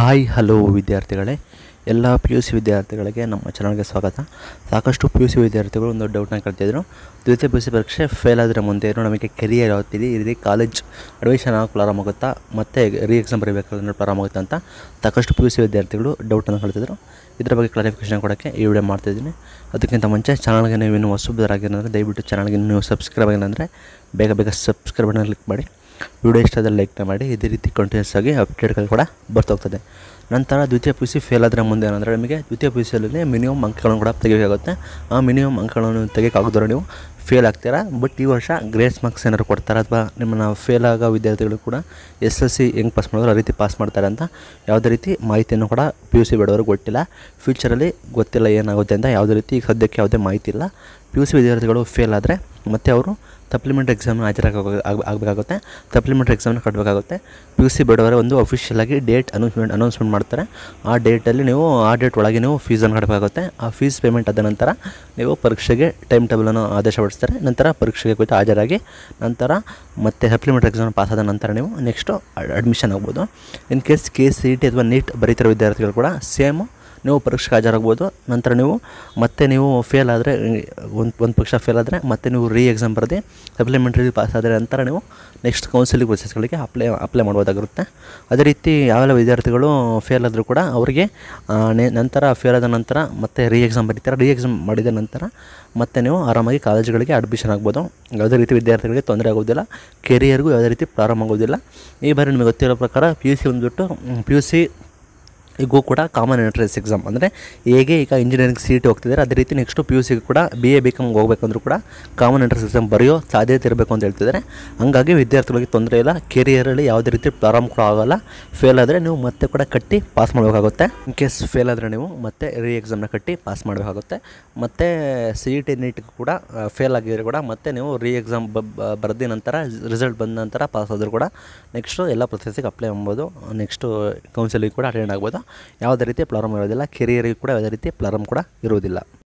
hi hello ವಿದ್ಯಾರ್ಥಿಗಳೇ ಎಲ್ಲ P U C ವಿದ್ಯಾರ್ಥಿಗಳಿಗೆ ನಮ್ಮ ಚಾನಲ್ಗೆ ಸ್ವಾಗತ ಸಾಕಷ್ಟು ಪಿ ಯು ಸಿ ವಿದ್ಯಾರ್ಥಿಗಳು ಒಂದು ಡೌಟ್ನ ಕೇಳ್ತಿದ್ರು ದ್ವಿತೀಯ ಪಿ ಯು ಸಿ ಪರೀಕ್ಷೆ ಫೇಲ್ ಆದರೆ ಮುಂದೆ ಏನು ನಮಗೆ ಕೆರಿಯರ್ ಯಾವತ್ತಿದೆ ಈ ರೀತಿ ಕಾಲೇಜ್ ಅಡ್ಮಿಷನ್ ಆಗೋಕೆ ಪ್ರಾರಂಭ ಆಗುತ್ತಾ ಮತ್ತೆ ರೀ ಎಕ್ಸಾಮ್ ಬರೀಬೇಕಾದ್ರೆ ಪ್ರಾರಂಭ ಆಗುತ್ತಾ ಅಂತ ಸಾಕಷ್ಟು ಪಿ ಯು ಸಿ ವಿದ್ಯಾರ್ಥಿಗಳು ಡೌಟನ್ನು ಕೇಳ್ತಿದ್ರು ಇದ್ರ ಬಗ್ಗೆ ಕ್ಲಾರಿಫಿಕೇಷನ್ ಕೊಡೋಕ್ಕೆ ಈ ವಿಡಿಯೋ ಮಾಡ್ತಿದ್ದೀನಿ ಅದಕ್ಕಿಂತ ಮುಂಚೆ ಚಾನಲ್ಗೆ ನೀವು ಇನ್ನೂ ಹೊಸಬರಾಗಿರೋದ್ರೆ ದಯವಿಟ್ಟು ಚಾನಲ್ಗೆ ನೀವು ಸಬ್ಸ್ಕ್ರೈಬ್ ಆಗಿಲ್ಲ ಅಂದರೆ ಬೇಗ ಬೇಗ ಸಬ್ಸ್ಕ್ರೈಬ್ ಬಟನ್ ಕ್ಲಿಕ್ ಮಾಡಿ ವಿಡಿಯೋ ಇಷ್ಟ ಆದರೆ ಲೈಕ್ನ ಮಾಡಿ ಇದೇ ರೀತಿ ಕಂಟಿನ್ಯೂಸ್ ಆಗಿ ಅಪ್ಡೇಟ್ಗಳು ಕೂಡ ಬರ್ತಾ ನಂತರ ದ್ವಿತೀಯ ಪಿ ಯು ಸಿ ಫೇಲ್ ಆದರೆ ಮುಂದೆ ಏನಂದರೆ ನಿಮಗೆ ದ್ವಿತೀಯ ಪಿ ಯು ಸಿಯಲ್ಲಿ ಮಿನಿಮಮ್ ಅಂಕಗಳನ್ನು ಕೂಡ ತೆಗಿಬೇಕಾಗುತ್ತೆ ಆ ಮಿನಿಮಮ್ ಅಂಕಗಳನ್ನು ತೆಗಿಯೋಕ್ಕಾಗದ್ರೆ ನೀವು ಫೇಲ್ ಆಗ್ತೀರಾ ಬಟ್ ಈ ವರ್ಷ ಗ್ರೇಸ್ ಮಾರ್ಕ್ಸ್ ಏನಾದ್ರು ಕೊಡ್ತಾರೆ ಅಥವಾ ನಿಮ್ಮನ್ನು ಫೇಲ್ ಆಗೋ ವಿದ್ಯಾರ್ಥಿಗಳು ಕೂಡ ಎಸ್ ಎಲ್ ಸಿ ಹೆಂಗೆ ಪಾಸ್ ಮಾಡಿದ್ರು ಆ ರೀತಿ ಪಾಸ್ ಮಾಡ್ತಾರೆ ಅಂತ ಯಾವುದೇ ರೀತಿ ಮಾಹಿತಿಯನ್ನು ಕೂಡ ಪಿ ಯು ಸಿ ಬೇಡವ್ರಿಗೆ ಗೊತ್ತಿಲ್ಲ ಫ್ಯೂಚರಲ್ಲಿ ಗೊತ್ತಿಲ್ಲ ಏನಾಗುತ್ತೆ ಅಂತ ಯಾವುದೇ ರೀತಿ ಈಗ ಸದ್ಯಕ್ಕೆ ಯಾವುದೇ ಮಾಹಿತಿ ಇಲ್ಲ ಪಿ ಯು ಸಿ ವಿದ್ಯಾರ್ಥಿಗಳು ಫೇಲ್ ಆದರೆ ಮತ್ತೆ ಅವರು ಸಪ್ಲಿಮೆಂಟ್ರಿ ಎಕ್ಸಾಮ್ನ ಹಾಜರಾಗ ಆಗಬೇಕಾಗುತ್ತೆ ಸಪ್ಲಿಮೆಂಟ್ರಿ ಎಕ್ಸಾಮ್ನ ಕಟ್ಟಬೇಕಾಗುತ್ತೆ ಪಿ ಯು ಸಿ ಬಿಡೋರೆ ಒಂದು ಅಫಿಷಿಯಲಾಗಿ ಡೇಟ್ ಅನೌನ್ಸ್ಮೆಂಟ್ ಅನೌನ್ಸ್ಮೆಂಟ್ ಮಾಡ್ತಾರೆ ಆ ಡೇಟಲ್ಲಿ ನೀವು ಆ ಡೇಟ್ ಒಳಗೆ ನೀವು ಫೀಸನ್ನು ಕಟ್ಟಬೇಕಾಗುತ್ತೆ ಆ ಫೀಸ್ ಪೇಮೆಂಟ್ ಆದ ನಂತರ ನೀವು ಪರೀಕ್ಷೆಗೆ ಟೈಮ್ ಟೇಬಲನ್ನು ಆದೇಶ ಹೊರಡಿಸ್ತಾರೆ ನಂತರ ಪರೀಕ್ಷೆಗೆ ಕುರಿತು ಹಾಜರಾಗಿ ನಂತರ ಮತ್ತೆ ಸಪ್ಲಿಮೆಂಟ್ರಿ ಎಕ್ಸಾಮ್ ಪಾಸ್ ಆದ ನಂತರ ನೀವು ನೆಕ್ಸ್ಟು ಅಡ್ಮಿಷನ್ ಆಗ್ಬೋದು in case K C T ಅಥವಾ ನೀಟ್ ಬರೀತಿರೋ ವಿದ್ಯಾರ್ಥಿಗಳು ಕೂಡ ಸೇಮು ನೀವು ಪರೀಕ್ಷೆಗೆ ಹಾಜರಾಗ್ಬೋದು ನಂತರ ನೀವು ಮತ್ತೆ ನೀವು ಫೇಲ್ ಆದರೆ ಒಂದು ಒಂದು ಪಕ್ಷ ಫೇಲ್ ಆದರೆ ಮತ್ತೆ ನೀವು ರೀ ಎಕ್ಸಾಮ್ ಬರೆದು ಸಪ್ಲಿಮೆಂಟ್ರಿ ಪಾಸ್ ಆದರೆ ನಂತರ ನೀವು ನೆಕ್ಸ್ಟ್ ಕೌನ್ಸಿಲಿಂಗ್ ಪ್ರೊಸೆಸ್ಗಳಿಗೆ ಅಪ್ಲೈ ಅಪ್ಲೈ ಮಾಡ್ಬೋದಾಗಿರುತ್ತೆ ಅದೇ ರೀತಿ ಯಾವೆಲ್ಲ ವಿದ್ಯಾರ್ಥಿಗಳು ಫೇಲ್ ಆದರೂ ಕೂಡ ಅವರಿಗೆ ಆ, ನೆ- ನಂತರ ಫೇಲ್ ಆದ ನಂತರ ಮತ್ತೆ ರೀ ಎಕ್ಸಾಮ್ ಬರೀತಾರೆ ರೀ ಎಕ್ಸಾಮ್ ಮಾಡಿದ ನಂತರ ಮತ್ತೆ ನೀವು ಆರಾಮಾಗಿ ಕಾಲೇಜುಗಳಿಗೆ ಅಡ್ಮಿಷನ್ ಆಗ್ಬೋದು ಯಾವುದೇ ರೀತಿ ವಿದ್ಯಾರ್ಥಿಗಳಿಗೆ ತೊಂದರೆ ಆಗೋದಿಲ್ಲ ಕೆರಿಯರ್ಗೂ ಯಾವುದೇ ರೀತಿ ಪ್ರಾರಂಭ ಆಗೋದಿಲ್ಲ ಈ ಬಾರಿ ನಿಮಗೆ ಗೊತ್ತಿರೋ ಪ್ರಕಾರ ಪಿ ಯು ಸಿ ಬಂದುಬಿಟ್ಟು ಪಿ ಯು ಸಿ ಈಗೂ ಕೂಡ ಕಾಮನ್ ಎಂಟ್ರೆನ್ಸ್ ಎಕ್ಸಾಮ್ ಅಂದರೆ ಹೇಗೆ ಈಗ ಇಂಜಿನಿಯರಿಂಗ್ ಸೀಟ್ ಹೋಗ್ತಿದ್ದಾರೆ ಅದೇ ರೀತಿ ನೆಕ್ಸ್ಟು ಪಿ ಯು ಸಿ ಕೂಡ ಬಿ ಎ ಬಿ ಕಾಮ್ಗೆ ಹೋಗ್ಬೇಕಂದ್ರೂ ಕೂಡ ಕಾಮನ್ ಎಂಟ್ರೆನ್ಸ್ ಎಕ್ಸಾಮ್ ಬರೆಯೋ ಸಾಧ್ಯತೆ ಇರಬೇಕು ಅಂತ ಹೇಳ್ತಿದ್ದಾರೆ ಹಂಗಾಗಿ ವಿದ್ಯಾರ್ಥಿಗಳಿಗೆ ತೊಂದರೆ ಇಲ್ಲ ಕೆರಿಯರಲ್ಲಿ ಯಾವುದೇ ರೀತಿ ಪ್ರಾರಂಭ ಕೂಡ ಆಗೋಲ್ಲ ಫೇಲ್ ಆದರೆ ನೀವು ಮತ್ತೆ ಕೂಡ ಕಟ್ಟಿ ಪಾಸ್ ಮಾಡಬೇಕಾಗುತ್ತೆ ಇನ್ ಕೇಸ್ ಫೇಲ್ ಆದರೆ ನೀವು ಮತ್ತೆ ರೀ ಎಕ್ಸಾಮ್ನ ಕಟ್ಟಿ ಪಾಸ್ ಮಾಡಬೇಕಾಗುತ್ತೆ ಮತ್ತು ಸಿ ಇ ಟಿ ನೀಟ್ ಕೂಡ ಫೇಲ್ ಆಗಿದ್ರೆ ಕೂಡ ಮತ್ತೆ ನೀವು ರೀ ಎಕ್ಸಾಮ್ ಬರೆದ ನಂತರ ರಿಸಲ್ಟ್ ಬಂದ ನಂತರ ಪಾಸ್ ಆದರೂ ಕೂಡ ನೆಕ್ಸ್ಟು ಎಲ್ಲ ಪ್ರೊಸೆಸ್ಸಿಗೆ ಅಪ್ಲೈ ಮಾಡ್ಬೋದು ನೆಕ್ಸ್ಟು ಕೌನ್ಸಿಲಿಗೆ ಕೂಡ ಅಟೆಂಡ್ ಆಗ್ಬೋದು ಯಾವುದೇ ರೀತಿ ಪ್ರಾರಂಭ ಇರೋದಿಲ್ಲ ಕೆರಿಯರಿಗೆ ಕೂಡ ಯಾವುದೇ ರೀತಿ ಪ್ರಾರಂಭ ಕೂಡ ಇರುವುದಿಲ್ಲ